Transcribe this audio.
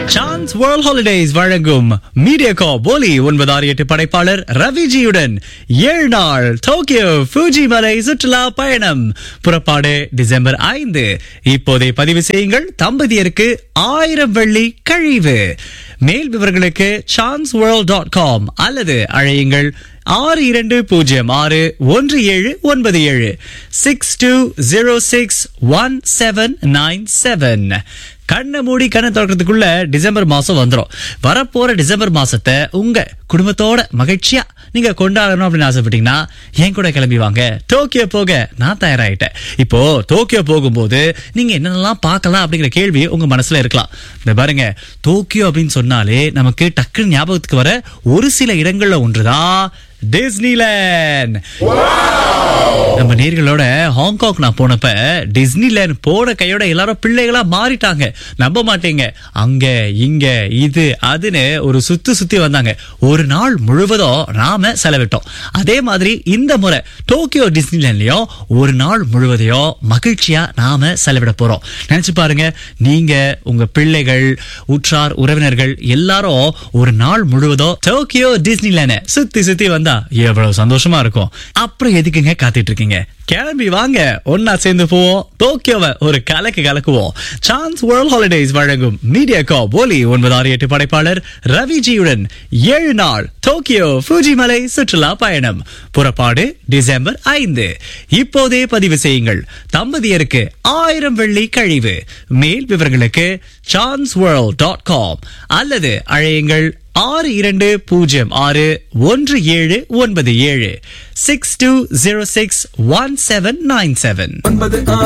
chance world holidays வழங்கும் மீடியாகா போலி ஒன்பது ஆறு எட்டு படைப்பாளர் ரவிஜியுடன் ஏழு நாள் டோக்கியோ ஃபூஜி மலை சுற்றுலா பயணம் புறப்பாடு டிசம்பர் ஐந்து இப்போதே பதிவு செய்யுங்கள் தம்பதியருக்கு ஆயிரம் வெள்ளி கழிவு மேல் விவரங்களுக்கு சான்ஸ் வேர்ல்ட் டாட் காம் அல்லது அழையுங்கள் ஆறு இரண்டு பூஜ்ஜியம் ஆறு ஒன்று ஏழு ஒன்பது ஏழு six two zero six one seven nine seven கண்ணை மூடி கண்ணை திறக்கிறதுக்குள்ள டிசம்பர் மாசம் வந்துடும் வரப்போற டிசம்பர் மாசத்தை உங்க குடும்பத்தோட மகிழ்ச்சியா நீங்க கொண்டாடணும் அப்படின்னு ஆசைப்பட்டீங்கன்னா என் கூட கிளம்பி வாங்க டோக்கியோ போக நான் தயாராயிட்டேன் இப்போ டோக்கியோ போகும்போது நீங்க என்னென்னலாம் பார்க்கலாம் அப்படிங்கிற கேள்வி உங்க மனசுல இருக்கலாம் இந்த பாருங்க டோக்கியோ அப்படின்னு சொன்னாலே நமக்கு டக்குன்னு ஞாபகத்துக்கு வர ஒரு சில இடங்கள்ல ஒன்றுதான் டிஸ்னிலேண்ட் நம்ம நேர்களோட ஹாங்காங் நான் போனப்ப டிஸ்னிலேண்ட் போன கையோட எல்லாரும் பிள்ளைகளா மாறிட்டாங்க நம்ப மாட்டீங்க அங்க இங்க இது அதுன்னு ஒரு சுத்து சுத்தி வந்தாங்க ஒரு நாள் முழுவதும் நாம செலவிட்டோம் அதே மாதிரி இந்த முறை டோக்கியோ டிஸ்னிலேண்ட்லயும் ஒரு நாள் முழுவதையும் மகிழ்ச்சியா நாம செலவிட போறோம் நினைச்சு பாருங்க நீங்க உங்க பிள்ளைகள் உற்றார் உறவினர்கள் எல்லாரும் ஒரு நாள் முழுவதும் டோக்கியோ டிஸ்னிலேண்ட சுத்தி சுத்தி வந்தா எவ்வளவு சந்தோஷமா இருக்கும் அப்புறம் எதுக்குங்க காத்துட்டு இருக்கீங்க கிளம்பி வாங்க ஒன்னா சேர்ந்து போவோம் டோக்கியோவை ஒரு கலக்கு கலக்குவோம் சான்ஸ் வேர்ல்ட் ஹாலிடேஸ் வழங்கும் மீடியா கா போலி ஒன்பது ஆறு எட்டு படைப்பாளர் ரவிஜியுடன் ஏழு நாள் டோக்கியோ ஃபூஜிமலை சுற்றுலா பயணம் புறப்பாடு டிசம்பர் ஐந்து இப்போதே பதிவு செய்யுங்கள் தம்பதியருக்கு ஆயிரம் வெள்ளி கழிவு மேல் விவரங்களுக்கு சான்ஸ் வேர்ல்ட் டாட் காம் அல்லது அழையுங்கள் ஆறு இரண்டு பூஜ்ஜியம் ஆறு ஒன்று ஏழு ஒன்பது ஏழு six two zero six one seven nine seven ஒன்பது